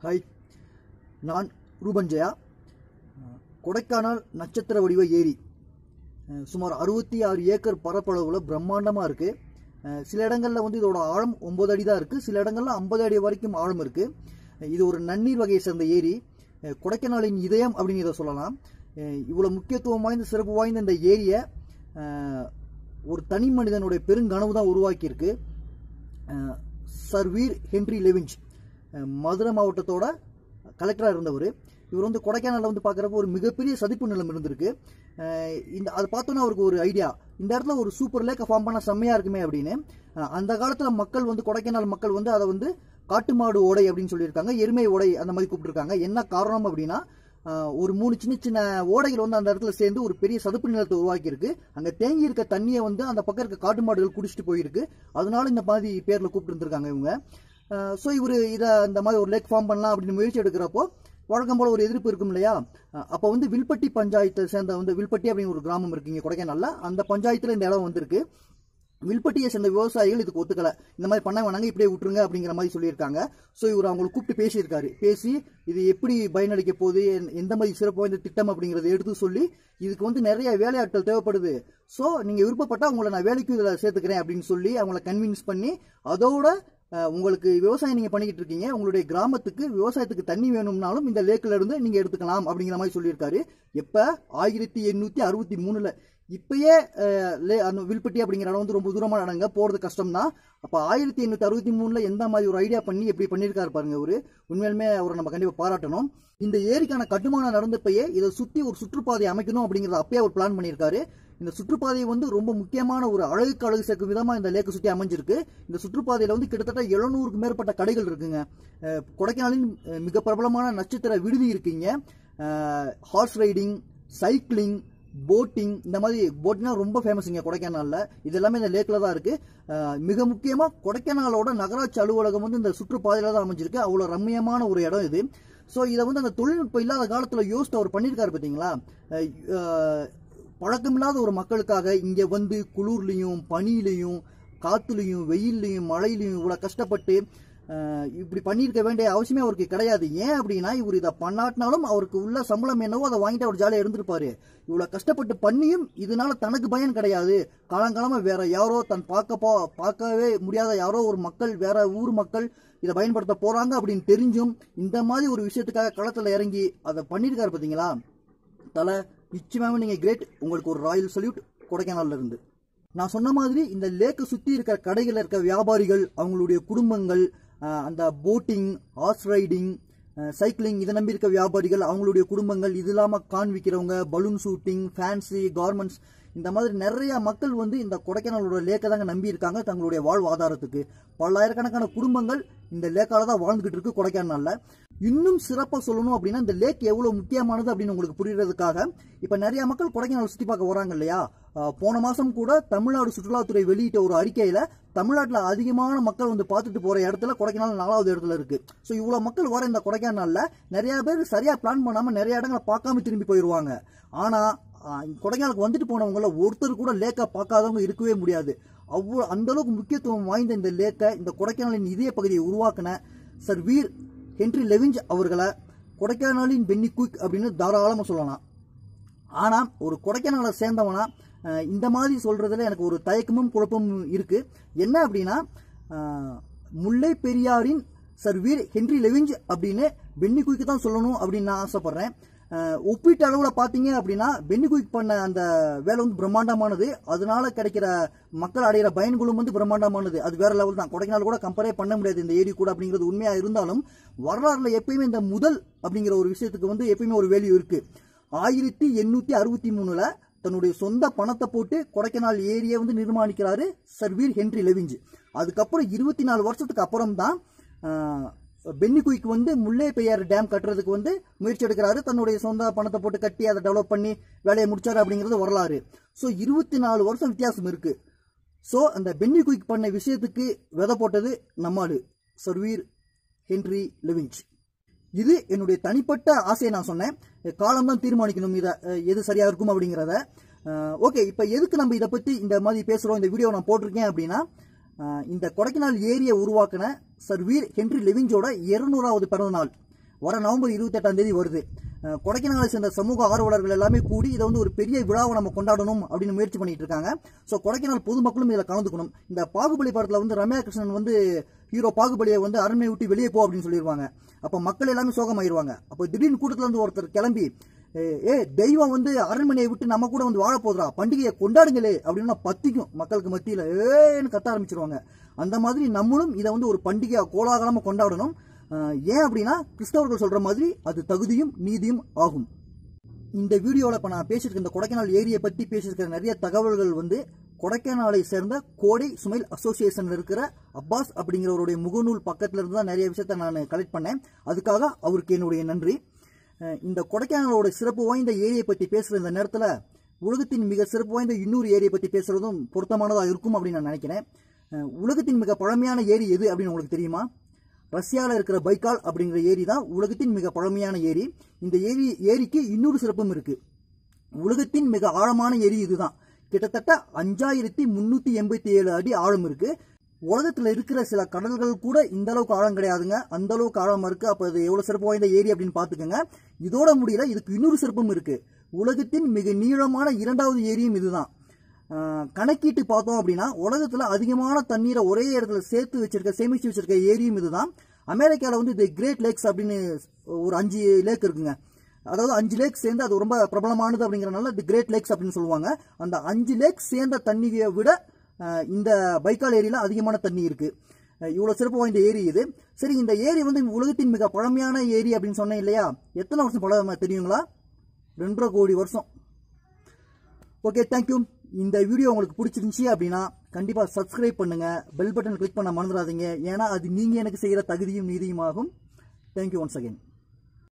hi நான் ரூபன் ஜெயா அஹ், கொடைக்கானல் நட்சத்திர வடிவ ஏரி அஹ், சுமார் அறுபத்தி ஆறு ஏக்கர் பரப்பளவில் பிரம்மாண்டமாக இருக்குது சில இடங்களில் வந்து இதோட ஆழம் ஒம்பது அடி தான் இருக்குது சில இடங்களில் ஐம்பது அடி வரைக்கும் ஆழம் இருக்குது இது ஒரு நன்னீர் வகையை சேர்ந்த ஏரி அஹ், கொடைக்கானலின் இதயம் அப்படின்னு இதை சொல்லலாம் அஹ், இவ்வளோ முக்கியத்துவம் வாய்ந்த சிறப்பு வாய்ந்த இந்த ஏரியை அஹ், ஒரு தனி மனிதனுடைய பெருங்கனவு தான் உருவாக்கியிருக்கு அஹ், சர் வீர் ஹென்றி லெவிஞ்ச் அஹ், மதுரை மாவட்டத்தோட கலெக்டராக இருந்தவர் இவர் வந்து கொடைக்கானலில் வந்து பார்க்குறப்ப ஒரு மிகப்பெரிய சதிப்பு நிலம் இருந்திருக்கு அஹ், இந்த அதை பார்த்தோன்னா அவருக்கு ஒரு ஐடியா இந்த இடத்துல ஒரு சூப்பர் லேக்கை ஃபார்ம் பண்ண செம்மையாக இருக்குமே அப்படின்னு அஹ், அந்த காலத்தில் மக்கள் வந்து கொடைக்கானல் மக்கள் வந்து அதை வந்து காட்டு மாடு ஓடை அப்படின்னு சொல்லியிருக்காங்க எருமை ஓடை அந்த மாதிரி கூப்பிட்டுருக்காங்க என்ன காரணம் அப்படின்னா ஆஹ் ஒரு மூணு சின்ன சின்ன ஓடைகள் வந்து அந்த இடத்துல சேர்ந்து ஒரு பெரிய சதுப்பு நிலத்தை உருவாக்கி இருக்கு அங்க தேங்கி இருக்க தண்ணியை வந்து அந்த பக்கம் இருக்க காட்டு மாடுகள் குடிச்சிட்டு போயிருக்கு அதனால இந்த மாதிரி பேர்ல கூப்பிட்டு இருந்திருக்காங்க இவங்க ஸோ இவர் இதை இந்த மாதிரி ஒரு லேக் ஃபார்ம் பண்ணலாம் அப்படின்னு முயற்சி எடுக்கிறப்போ வழக்கம் போல ஒரு எதிர்ப்பு இருக்கும் இல்லையா அஹ் அப்போ வந்து வில்பட்டி பஞ்சாயத்தை சேர்ந்த வந்து வில்பட்டி அப்படின்னு ஒரு கிராமம் இருக்குங்க கொடைக்கானல்ல அந்த பஞ்சாயத்துல இந்த இடம் வந்திருக்கு வில்பட்டியை சேர்ந்த விவசாயிகள் இதுக்கு ஒத்துக்கல இந்த மாதிரி பண்ண வேணாங்க இப்படியே விட்டுருங்க அப்படிங்கிற மாதிரி சொல்லியிருக்காங்க ஸோ இவர் அவங்களை கூப்பிட்டு பேசியிருக்காரு பேசி இது எப்படி பயனளிக்க போகுது எந்த- எந்த மாதிரி சிறப்பு வாய்ந்த திட்டம் அப்படிங்கிறத எடுத்து சொல்லி இதுக்கு வந்து நிறைய வேலையாட்கள் தேவைப்படுது ஸோ நீங்க விருப்பப்பட்டா உங்களை நான் வேலைக்கு இதில் சேர்த்துக்கிறேன் அப்படின்னு சொல்லி அவங்கள கன்வின்ஸ் பண்ணி அதோட அஹ், உங்களுக்கு விவசாயம் நீங்க பண்ணிக்கிட்டு இருக்கீங்க உங்களுடைய கிராமத்துக்கு விவசாயத்துக்கு தண்ணி வேணும்னாலும் இந்த லேக்கில் இருந்து நீங்க எடுத்துக்கலாம் அப்படிங்கிற மாதிரி சொல்லியிருக்காரு எப்ப ஆயிரத்தி எண்ணூத்தி அறுபத்தி மூணுல இப்பயே அஹ், லே- அந்த வில்பட்டி அப்படிங்கிற இடம் வந்து ரொம்ப தூரமான இடங்க போறது கஷ்டம் தான் அப்ப ஆயிரத்தி எண்ணூத்தி அறுபத்தி மூணுல எந்த மாதிரி ஒரு ஐடியா பண்ணி எப்படி பண்ணியிருக்காரு பாருங்க அவரு உண்மையிலுமே அவரை நம்ம கண்டிப்பா பாராட்டணும் இந்த ஏரிக்கான கட்டுமானம் நடந்தப்பயே இதை சுத்தி ஒரு சுற்றுப்பாதை அமைக்கணும் அப்படிங்கறத அப்பயே அவர் பிளான் பண்ணியிருக்காரு இந்த சுற்றுப்பாதை வந்து ரொம்ப முக்கியமான ஒரு அழகுக்கு அழகு சேர்க்கும் விதமா இந்த லேக்கு சுத்தி அமைஞ்சிருக்கு இந்த சுற்றுப்பாதையில வந்து கிட்டத்தட்ட எழுநூறுக்கு மேற்பட்ட கடைகள் இருக்குங்க அஹ், கொடைக்கானலின் அஹ், மிக பிரபலமான நட்சத்திர விடுதி இருக்குங்க ஹார்ஸ் ரைடிங் சைக்கிளிங் போட்டிங் இந்த மாதிரி போட்டிங்னா ரொம்ப ஃபேமஸுங்க கொடைக்கானல்ல இது எல்லாமே இந்த லேக்ல தான் இருக்கு அஹ், மிக முக்கியமா கொடைக்கானலோட நகராட்சி அலுவலகம் வந்து இந்த சுற்றுப்பாதையில தான் அமைஞ்சிருக்கு அவ்வளவு ரம்மியமான ஒரு இடம் இது ஸோ இதை வந்து அந்த தொழில்நுட்பம் இல்லாத காலத்துல யோசித்து அவர் பண்ணியிருக்காரு பார்த்தீங்களா அஹ், அஹ், பழக்கமில்லாத ஒரு மக்களுக்காக இங்க வந்து குளிர்லையும் பனியிலையும் காத்துலையும் வெயில்லையும் மழையிலையும் இவ்வளவு கஷ்டப்பட்டு அஹ், இப்படி பண்ணியிருக்க வேண்டிய அவசியமே அவருக்கு கிடையாது ஏன் அப்படின்னா இவர் இதை பண்ணாட்டினாலும் அவருக்கு உள்ள சம்பளம் என்னவோ அதை வாங்கிட்டு அவர் ஜாலியாக இருந்திருப்பாரு இவ்வளவு கஷ்டப்பட்டு பண்ணியும் இதனால தனக்கு பயன் கிடையாது காலங்காலமா வேற யாரோ தன் பார்க்க போ பார்க்கவே முடியாத யாரோ ஒரு மக்கள் வேற ஊர் மக்கள் இதை பயன்படுத்த போறாங்க அப்படின்னு தெரிஞ்சும் இந்த மாதிரி ஒரு விஷயத்துக்காக களத்துல இறங்கி அதை பண்ணியிருக்காரு பாத்தீங்களா தலை நிச்சயமாவே நீங்க கிரேட் உங்களுக்கு ஒரு ராயல் சல்யூட் கொடைக்கானல்ல இருந்து நான் சொன்ன மாதிரி இந்த லேக்கை சுத்தி இருக்கிற கடைகளில் இருக்க வியாபாரிகள் அவங்களுடைய குடும்பங்கள் அஹ், அந்த போட்டிங் ஹார்ஸ் ரைடிங் சைக்கிளிங் இதை நம்பி இருக்க வியாபாரிகள் அவங்களுடைய குடும்பங்கள் இது இல்லாம கான் விற்கிறவங்க பலூன் ஷூட்டிங் ஃபேன்சி கார்மெண்ட்ஸ் இந்த மாதிரி நிறைய மக்கள் வந்து இந்த கொடைக்கானலோட லேக்கை தாங்க நம்பி இருக்காங்க தங்களுடைய வாழ்வாதாரத்துக்கு பல்லாயிரக்கணக்கான குடும்பங்கள் இந்த லேக்கால தான் வாழ்ந்துகிட்டு இருக்கு கொடைக்கானல்ல இன்னும் சிறப்பா சொல்லணும் அப்படின்னா இந்த லேக் எவ்வளவு முக்கியமானது அப்படின்னு உங்களுக்கு புரியறதுக்காக இப்ப நிறைய மக்கள் கொடைக்கானல் சுத்தி பார்க்க வராங்க இல்லையா அஹ் போன மாசம் கூட தமிழ்நாடு சுற்றுலாத்துறை வெளியிட்ட ஒரு அறிக்கையில தமிழ்நாட்டுல அதிகமான மக்கள் வந்து பார்த்துட்டு போற இடத்துல கொடைக்கானல் நாலாவது இடத்துல இருக்கு சோ இவ்வளவு மக்கள் வர இந்த கொடைக்கானல்ல நிறைய பேர் சரியா பிளான் பண்ணாம நிறைய இடங்களை பார்க்காம திரும்பி போயிருவாங்க ஆனா ஆஹ் கொடைக்கானலுக்கு வந்துட்டு போனவங்கள ஒருத்தர் கூட லேக்கை பார்க்காதவங்க இருக்கவே முடியாது அவ்வளோ அந்த அளவுக்கு முக்கியத்துவம் வாய்ந்த இந்த லேக்கை இந்த கொடைக்கானலின் இதய பகுதியை உருவாக்கின சர் வீர் ஹென்றி லெவிஞ்ச் அவர்களை கொடைக்கானலின் பென்னி குயிக் அப்படின்னு தாராளமாக சொல்லலாம் ஆனா ஒரு கொடைக்கானலை சேர்ந்தவனா அஹ், இந்த மாதிரி சொல்றதுல எனக்கு ஒரு தயக்கமும் குழப்பமும் இருக்கு என்ன அப்படின்னா அஹ், முல்லை பெரியாரின் சர் வீர் ஹென்றி லெவிஞ்ச் அப்படின்னு பென்னி குயிக்கு தான் சொல்லணும் அப்படின்னு நான் ஆசைப்படுறேன் அஹ், ஒப்பீட்டு அளவில் பார்த்தீங்க அப்படின்னா பென்னி குயிக் பண்ண அந்த வேலை வந்து பிரம்மாண்டமானது அதனால கிடைக்கிற மக்கள் அடைகிற பயன்களும் வந்து பிரம்மாண்டமானது அது வேற லெவல் தான் கொடைக்கானல் கூட கம்பேரே பண்ண முடியாது இந்த ஏரி கூட அப்படிங்கிறது உண்மையா இருந்தாலும் வரலாறுல எப்பயுமே இந்த முதல் அப்படிங்கிற ஒரு விஷயத்துக்கு வந்து எப்பயுமே ஒரு வேல்யூ இருக்கு ஆயிரத்தி எண்ணூத்தி அறுபத்தி மூணுல தன்னுடைய சொந்த பணத்தை போட்டு கொடைக்கானல் ஏரியை வந்து நிர்மாணிக்கிறாரு சர் வீர் ஹென்றி லெவிஞ்ச் அதுக்கப்புறம் இருபத்தி நாலு வருஷத்துக்கு அப்புறம் தான் பென்னி குயிக் வந்து முல்லை பெரியார் டேம் கட்டுறதுக்கு வந்து முயற்சி எடுக்கிறாரு தன்னுடைய சொந்த பணத்தை போட்டு கட்டி அதை டெவலப் பண்ணி வேலையை முடிச்சாரு அப்படிங்கிறது வரலாறு ஸோ இருபத்தி நாலு வருஷம் வித்தியாசம் இருக்கு ஸோ அந்த பென்னி குயிக் பண்ண விஷயத்துக்கு விதை போட்டது நம்மாடு சர்வீர் ஹென்றி லெவிஞ்ச் இது என்னுடைய தனிப்பட்ட ஆசையை நான் சொன்னேன் காலம் தான் தீர்மானிக்கணும் இதை அஹ், எது சரியா இருக்கும் அப்படிங்கிறத ஓகே இப்போ எதுக்கு நம்ம இதை பத்தி இந்த மாதிரி பேசுறோம் இந்த வீடியோ நான் போட்டிருக்கேன் அப்படின்னா அஹ், இந்த கொடைக்கானல் ஏரியை உருவாக்கின சர் வீர் ஹென்றி லெவிஞ்சோட இருநூறாவது பிறந்த நாள் வர நவம்பர் இருபத்தெட்டாம் தேதி வருது அஹ், கொடைக்கானலை சேர்ந்த சமூக ஆர்வலர்கள் எல்லாமே கூடி இதை வந்து ஒரு பெரிய விழாவை நம்ம கொண்டாடணும் அப்படின்னு முயற்சி பண்ணிட்டு இருக்காங்க ஸோ கொடைக்கானல் பொதுமக்களும் இதில் கலந்துக்கணும் இந்த பாகுபலி படத்தில் வந்து ரம்யா கிருஷ்ணன் வந்து ஹீரோ பாகுபலியை வந்து அரண்மனை விட்டு வெளியே போ அப்படின்னு சொல்லிடுவாங்க அப்போ மக்கள் எல்லாமே சோகமாயிருவாங்க அப்போ திடீர்னு கூட்டத்துல இருந்து ஒருத்தர் கிளம்பி ஏ ஏ, தெய்வம் வந்து அரண்மனையை விட்டு நம்ம கூட வந்து வாழ போதுரா பண்டிகையை கொண்டாடுங்களே அப்படின்னா பத்திக்கும் மக்களுக்கு மத்தியில் ஏன்னு கத்த ஆரம்பிச்சிருவாங்க அந்த மாதிரி நம்மளும் இதை வந்து ஒரு பண்டிகையா கோலாகலமா கொண்டாடணும் அஹ், ஏன் அப்படின்னா கிறிஸ்தவர்கள் சொல்ற மாதிரி அது தகுதியும் நீதியும் ஆகும் இந்த வீடியோவில் இப்போ நான் பேசியிருக்க இந்த கொடைக்கானல் ஏரியை பற்றி பேசியிருக்கிற நிறைய தகவல்கள் வந்து கொடைக்கானலை சேர்ந்த கோடை சுமைல் அசோசியேஷன் இருக்கிற அப்பாஸ் அப்படிங்கிறவருடைய முகநூல் பக்கத்துல இருந்து தான் நிறைய விஷயத்த நான் கலெக்ட் பண்ணேன் அதுக்காக அவருக்கு என்னுடைய நன்றி அஹ் இந்த கொடைக்கானலோட சிறப்பு வாய்ந்த ஏரியை பற்றி பேசுகிற இந்த நேரத்தில் உலகத்தின் மிக சிறப்பு வாய்ந்த இன்னொரு ஏரியை பற்றி பேசுறதும் பொருத்தமானதாக இருக்கும் அப்படின்னு நான் நினைக்கிறேன் அஹ் உலகத்தின் மிக பழமையான ஏரி எது அப்படின்னு உங்களுக்கு தெரியுமா ரஷ்யாவில் இருக்கிற பைக்கால் அப்படிங்கிற ஏரி தான் உலகத்தின் மிக பழமையான ஏரி இந்த ஏரி ஏரிக்கு இன்னொரு சிறப்பும் இருக்கு உலகத்தின் மிக ஆழமான ஏரி இதுதான் கிட்டத்தட்ட அஞ்சாயிரத்தி முன்னூத்தி எண்பத்தி ஏழு அடி ஆழம் இருக்கு உலகத்துல இருக்கிற சில கடல்கள் கூட இந்த அளவுக்கு ஆழம் கிடையாதுங்க அந்த அளவுக்கு ஆழமா இருக்கு அப்ப இது எவ்வளவு சிறப்பு வாய்ந்த ஏரி அப்படின்னு பாத்துக்கோங்க இதோட முடியல இதுக்கு இன்னொரு சிறப்பும் இருக்கு உலகத்தின் மிக நீளமான இரண்டாவது ஏரியும் இதுதான் ஆஹ் கணக்கிட்டு பார்த்தோம் அப்படின்னா உலகத்துல அதிகமான தண்ணீரை ஒரே இடத்துல சேர்த்து வச்சிருக்க சேமிச்சு வச்சிருக்க ஏரியும் இதுதான் அமெரிக்கால வந்து இது கிரேட் லேக்ஸ் அப்படின்னு ஒரு அஞ்சு லேக் இருக்குங்க அதாவது அஞ்சு லேக் சேர்ந்து அது ரொம்ப பிரபலமானது அப்படிங்கறனால இது கிரேட் லேக்ஸ் அப்படின்னு சொல்லுவாங்க அந்த அஞ்சு லேக் சேர்ந்த தண்ணியை விட ஆஹ் இந்த பைக்கால் ஏரியில அதிகமான தண்ணி இருக்கு அஹ் இவ்வளவு சிறப்பு வாய்ந்த ஏரி இது சரி இந்த ஏரி வந்து உலகத்தின் மிக பழமையான ஏரி அப்படின்னு சொன்னேன் இல்லையா எத்தனை வருஷம் பழமை தெரியுங்களா ரெண்டரை கோடி வருஷம் ஓகே தேங்க்யூ இந்த வீடியோ உங்களுக்கு பிடிச்சிருந்துச்சி அப்படின்னா கண்டிப்பாக சப்ஸ்கிரைப் பண்ணுங்க பெல் பட்டன் கிளிக் பண்ண மறந்துடாதீங்க ஏன்னா அது நீங்கள் எனக்கு செய்கிற தகுதியும் நீதியுமாகும் தேங்க்யூ ஒன்ஸ் அகைன்